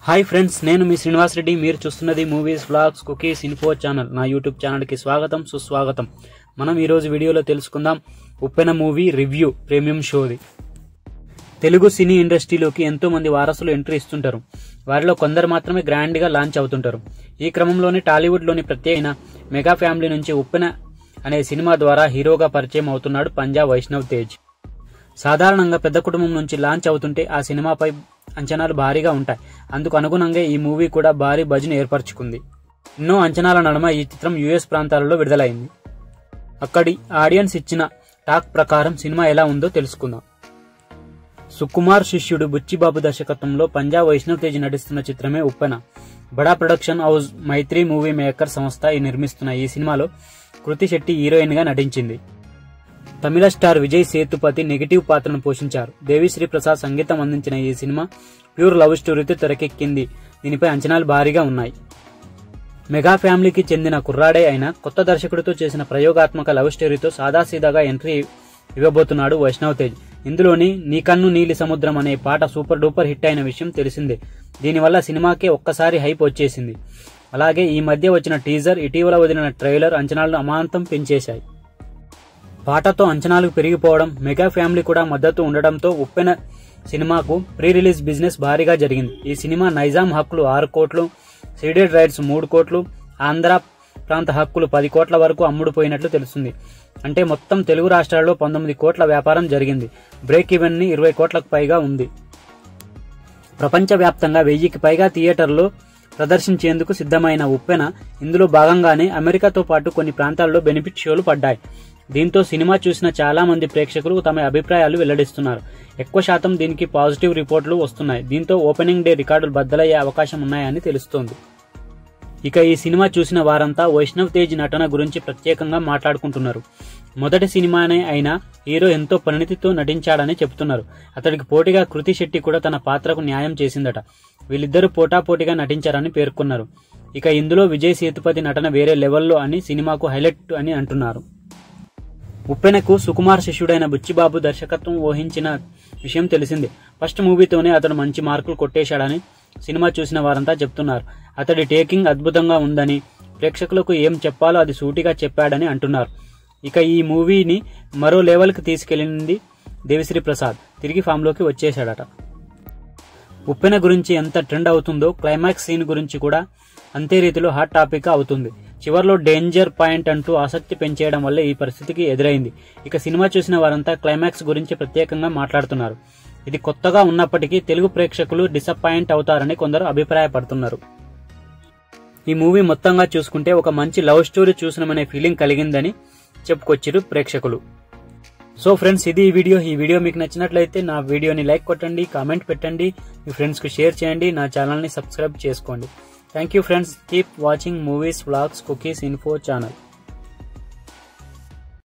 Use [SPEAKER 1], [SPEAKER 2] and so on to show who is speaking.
[SPEAKER 1] hi friends నేను మీ శ్రీనివాస్ రెడ్డి మీరు చూస్తున్నది movies vlogs cookies info channel నా యూట్యూబ్ ఛానల్కి స్వాగతం సుస్వాగతం మనం ఈరోజు వీడియోలో తెలుసుకుందాం ఉప్పెన మూవీ రివ్యూ ప్రీమియం షోది తెలుగు సినీ ఇండస్ట్రీలోకి ఎంతో మంది వారసులు ఎంట్రీ ఇస్తుంటారు వారిలో కొందరు మాత్రమే గ్రాండ్ గా లాంచ్ అవుతుంటారు ఈ క్రమంలోనే టాలీవుడ్ లోని ప్రత్యేక మెగా ఫ్యామిలీ నుంచి ఉప్పెన అనే సినిమా ద్వారా హీరోగా పరిచయం అవుతున్నాడు పంజాబ్ వైష్ణవ్ తేజ్ సాధారణంగా పెద్ద కుటుంబం నుంచి లాంచ్ అవుతుంటే ఆ సినిమాపై అంచనాలు భారీగా ఉంటాయి అందుకు అనుగుణంగా ఈ మూవీ కూడా భారీ బజ్ను ఏర్పరచుకుంది ఎన్నో అంచనాల నడుమ ఈ చిత్రం యుఎస్ ప్రాంతాలలో విడుదలైంది అక్కడి ఆడియన్స్ ఇచ్చిన టాక్ ప్రకారం సినిమా ఎలా ఉందో తెలుసుకుందాం సుకుమార్ శిష్యుడు బుచ్చిబాబు దర్శకత్వంలో పంజాబ్ వైష్ణవ్ తేజ్ నటిస్తున్న చిత్రమే ఉప్పెన బడా production house Mythri movie maker సంస్థ ఈ నిర్మిస్తున్న ఈ సినిమాలో కృతి శెట్టి హీరోయిన్ గా నటించింది తమిళ స్టార్ విజయ్ సేతుపతి నెగిటివ్ పాత్రను పోషించారు దేవిశ్రీ ప్రసాద్ సంగీతం అందించిన ఈ సినిమా ప్యూర్ లవ్ స్టోరీతో తెరకెక్కింది దీనిపై అంచనాలు భారీగా ఉన్నాయి మెగా ఫ్యామిలీకి చెందిన కుర్రాడే అయిన కొత్త దర్శకుడితో చేసిన ప్రయోగాత్మక లవ్ స్టోరీతో సాదాసీదాగా ఎంట్రీ ఇవ్వబోతున్నాడు వైష్ణవ్ తేజ్ ఇందులోని నీ కన్ను నీలి సముద్రం అనే పాట సూపర్ డూపర్ హిట్ అయిన విషయం తెలిసిందే దీనివల్ల సినిమాకే ఒక్కసారి హైప్ వచ్చేసింది అలాగే ఈ మధ్య వచ్చిన టీజర్ ఇటీవల వదిలిన ట్రైలర్ అంచనాలను అమాంతం పెంచేశాయి పాటతో అంచనాలు పెరిగిపోవడం మెగా ఫ్యామిలీ కూడా మద్దతు ఉండడంతో ఉప్పెన సినిమాకు ప్రీ రిలీజ్ బిజినెస్ భారీగా జరిగింది ఈ సినిమా నైజాం హక్కులు ఆరు కోట్లు సీడెడ్ రైట్స్ మూడు కోట్లు ఆంధ్ర ప్రాంత హక్కులు పది కోట్ల వరకు అమ్ముడుపోయినట్లు తెలుస్తుంది అంటే మొత్తం తెలుగు రాష్ట్రాల్లో పంతొమ్మిది కోట్ల వ్యాపారం జరిగింది బ్రేక్ ఈవెన్ ని ఇరవై కోట్లకు పైగా ఉంది ప్రపంచవ్యాప్తంగా వెయ్యికి పైగా థియేటర్లో ప్రదర్శించేందుకు సిద్ధమైన ఉప్పెన ఇందులో భాగంగానే అమెరికాతో పాటు కొన్ని ప్రాంతాల్లో బెనిఫిట్ షోలు పడ్డాయి దీంతో సినిమా చూసిన చాలా మంది ప్రేక్షకులు తమ అభిప్రాయాలు వెల్లడిస్తున్నారు ఎక్కువ శాతం దీనికి పాజిటివ్ రిపోర్టులు వస్తున్నాయి దీంతో ఓపెనింగ్ డే రికార్డులు బద్దలయ్యే అవకాశం ఉన్నాయని తెలుస్తోంది ఇక ఈ సినిమా చూసిన వారంతా వైష్ణవ్ తేజ్ నటన గురించి ప్రత్యేకంగా మాట్లాడుకుంటున్నారు మొదటి సినిమానే అయినా హీరో ఎంతో పరిణితితో నటించాడని చెబుతున్నారు అతడికి పోటీగా కృతి శెట్టి కూడా తన పాత్రకు న్యాయం చేసిందట వీళ్ళిద్దరూ పోటాపోటీగా నటించారని పేర్కొన్నారు ఇక ఇందులో విజయ్ సేతుపతి నటన వేరే లెవెల్లో అని సినిమాకు హైలైట్ అని అంటున్నారు ఉప్పెనకు సుకుమార్ శిష్యుడైన బుచ్చిబాబు దర్శకత్వం వహించిన విషయం తెలిసిందే ఫస్ట్ మూవీతోనే అతడు మంచి మార్కులు కొట్టేశాడని సినిమా చూసిన వారంతా చెప్తున్నారు అతడి టేకింగ్ అద్భుతంగా ఉందని ప్రేక్షకులకు ఏం చెప్పాలో అది సూటిగా చెప్పాడని అంటున్నారు ఇక ఈ మూవీని మరో లెవెల్కి తీసుకెళ్లింది దేవిశ్రీ ప్రసాద్ తిరిగి ఫామ్లోకి వచ్చేశాడట ఉప్పెన గురించి ఎంత ట్రెండ్ అవుతుందో క్లైమాక్స్ సీన్ గురించి కూడా అంతే రీతిలో హాట్ టాపిక్ అవుతుంది చివర్లో డేంజర్ పాయింట్ అంటూ ఆసక్తి పెంచేయడం వల్ల ఈ పరిస్థితికి ఎదురైంది ఇక సినిమా చూసిన వారంతా క్లైమాక్స్ గురించి ప్రత్యేకంగా మాట్లాడుతున్నారు ఇది కొత్తగా ఉన్నప్పటికీ తెలుగు ప్రేక్షకులు డిసప్పాయింట్ అవుతారని కొందరు అభిప్రాయపడుతున్నారు ఈ మూవీ మొత్తంగా చూసుకుంటే ఒక మంచి లవ్ స్టోరీ చూసినామనే ఫీలింగ్ కలిగిందని చెప్పుకొచ్చిరు ప్రేక్షకులు సో ఫ్రెండ్స్ ఇది ఈ వీడియో ఈ వీడియో మీకు నచ్చినట్లయితే నా వీడియోని లైక్ కొట్టండి కామెంట్ పెట్టండి మీ ఫ్రెండ్స్కి షేర్ చేయండి నా ఛానల్ని సబ్స్క్రైబ్ చేసుకోండి thank you friends keep watching movies vlogs cookies info channel